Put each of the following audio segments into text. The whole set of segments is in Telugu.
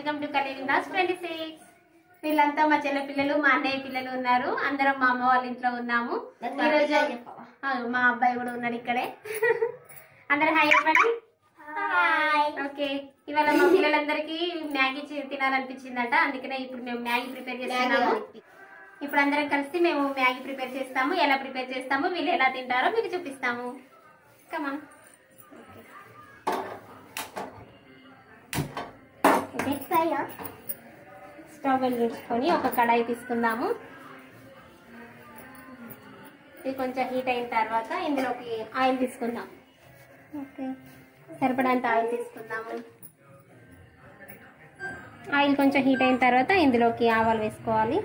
వెల్కమ్ టు కలిగిందాస్ ట్వంటీ సిక్స్ వీళ్ళంతా మా చెల్లె పిల్లలు మా అన్నయ్య పిల్లలు ఉన్నారు అందరం మా అమ్మ వాళ్ళ ఇంట్లో ఉన్నాము ఈరోజు ఆ, మా అబ్బాయి కూడా ఉన్నాడు ఇక్కడే అందరు హాయ్ చెప్పండి ఓకే ఇవాళ మా పిల్లలందరికీ మ్యాగీ చి- తినాలనిపించిందట అందుకనే ఇప్పుడు మేము మ్యాగీ ప్రిపేర్ చేస్తున్నాము ఇప్పుడు అందరం కలిసి మేము మ్యాగీ ప్రిపేర్ చేస్తాము ఎలా ప్రిపేర్ చేస్తాము వీళ్ళు ఎలా తింటారో మీకు చూపిస్తాము కమాన్ స్టవ్ వెలిగించుకొని ఒక కడాయి తీసుకుందాము ఇది కొంచెం హీట్ అయిన తర్వాత ఇందులోకి ఆయిల్ తీసుకుందాం ఓకే సరిపడంత ఆయిల్ తీసుకుందాము ఆయిల్ కొంచెం హీట్ అయిన తర్వాత ఇందులోకి ఆవాలు వేసుకోవాలి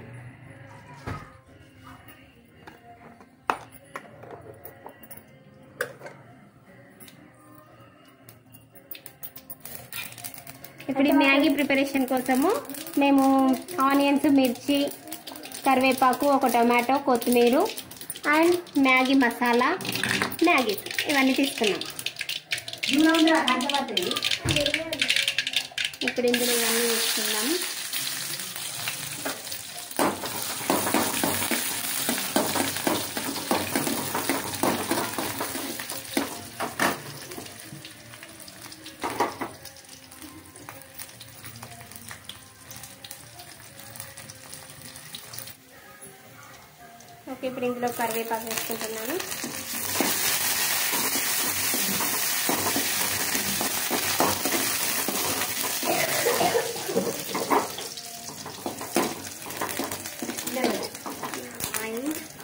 ఇప్పుడు ఈ మ్యాగీ ప్రిపరేషన్ కోసము మేము ఆనియన్స్ మిర్చి కరివేపాకు ఒక టొమాటో కొత్తిమీర అండ్ మ్యాగీ మసాలా మ్యాగీ ఇవన్నీ తీసుకున్నాం ఇప్పుడు ఇందులో ఇవన్నీ వేసుకుందాం ఓకే ఇప్పుడు ఇందులో కరివేపాకు వేసుకుంటున్నాను ఆయిల్.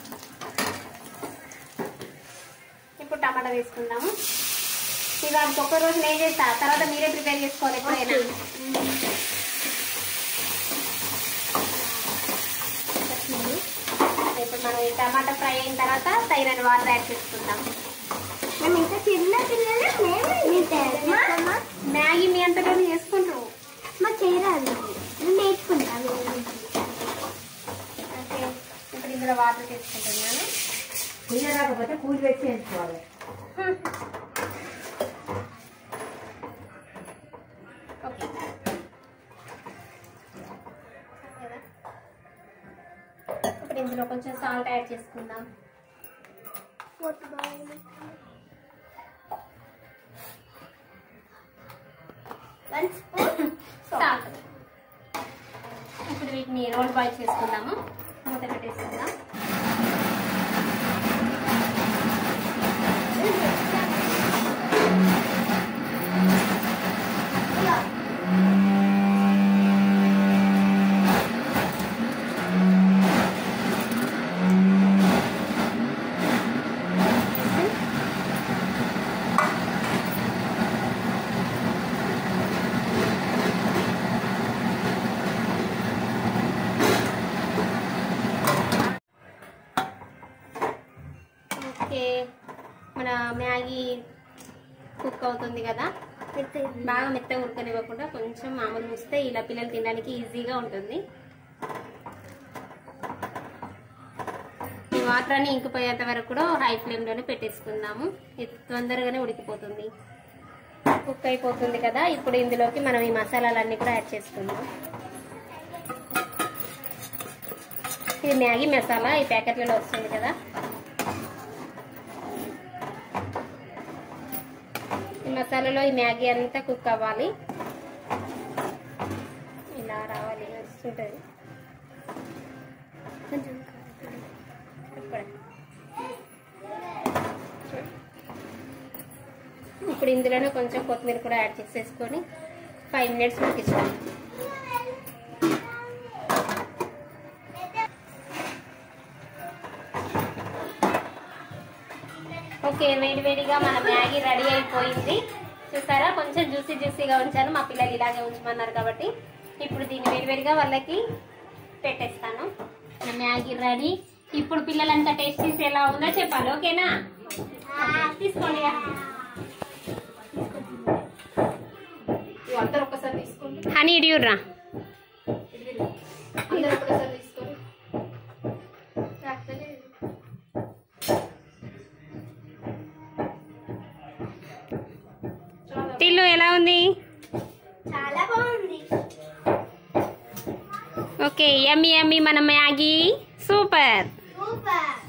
ఇప్పుడు టమాటా వేసుకుందాము ఇవాళ ఒక్క రోజు నేను చేస్తా తర్వాత మీరే ప్రిపేర్ చేసుకోవాలి ఎప్పుడైనా ఇప్పుడు మనం ఈ టమాటా ఫ్రై అయిన తర్వాత తగిన వాటర్ యాడ్ చేసుకుందాం మేము ఇంకా చిన్న పిల్లలు మేము తింటామా మ్యాగీ మీ అంతలో చేసుకుంటారు మా చేయరాదు నేను నేర్చుకుంటాను ఓకే ఇప్పుడు ఇందులో వాటర్ తీసుకుంటున్నాను కూలి రాకపోతే కూలి పెట్టి చేసుకోవాలి ఓకే ఇప్పుడు ఇందులో కొంచెం సాల్ట్ యాడ్ చేసుకుందాం వన్ స్పూన్ సాల్ట్ ఇప్పుడు వీటిని రోల్ బాయ్ చేసుకుందాము మూత పెట్టేసుకుందాం ఓకే మన మ్యాగీ కుక్ అవుతుంది కదా బాగా మెత్తగా ఉడకనివ్వకుండా కొంచెం మామూలు ఉంచితే ఇలా పిల్లలు తినడానికి ఈజీగా ఉంటుంది ఈ వాటర్ అని ఇంకిపోయేంత వరకు కూడా హై ఫ్లేమ్లోనే పెట్టేసుకుందాము ఇది తొందరగానే ఉడికిపోతుంది కుక్ అయిపోతుంది కదా ఇప్పుడు ఇందులోకి మనం ఈ మసాలాలన్నీ కూడా యాడ్ చేసుకుందాం ఇది మ్యాగీ మసాలా ఈ ప్యాకెట్లలో వస్తుంది కదా ఈ మసాలాలో ఈ మ్యాగీ అంతా కుక్ అవ్వాలి ఇలా రావాలి వస్తుంటుంది ఇప్పుడే. ఇప్పుడు ఇందులోనే కొంచెం కొత్తిమీర కూడా యాడ్ చేసేసుకొని ఫైవ్ మినిట్స్ ఉడికించాలి ఓకే వేడి వేడిగా మన మ్యాగీ రెడీ అయిపోయింది చూసారా కొంచెం జ్యూసీ జ్యూసీగా ఉంచాను మా పిల్లలు ఇలాగే ఉంచమన్నారు కాబట్టి ఇప్పుడు దీన్ని వేడి వేడిగా వాళ్ళకి పెట్టేస్తాను మన మ్యాగీ రెడీ ఇప్పుడు పిల్లలంతా టేస్ట్ చేసి ఎలా ఉందో చెప్పాలి ఓకేనా తీసుకోండి అందరూ ఒక్కసారి తీసుకోండి హనీ ఇడియూర్రా అందరూ ఒక్కసారి తీసుకోండి టిల్లు ఎలా ఉంది చాలా బాగుంది ఓకే యమ్మి యమ్మి మన మ్యాగీ సూపర్ సూపర్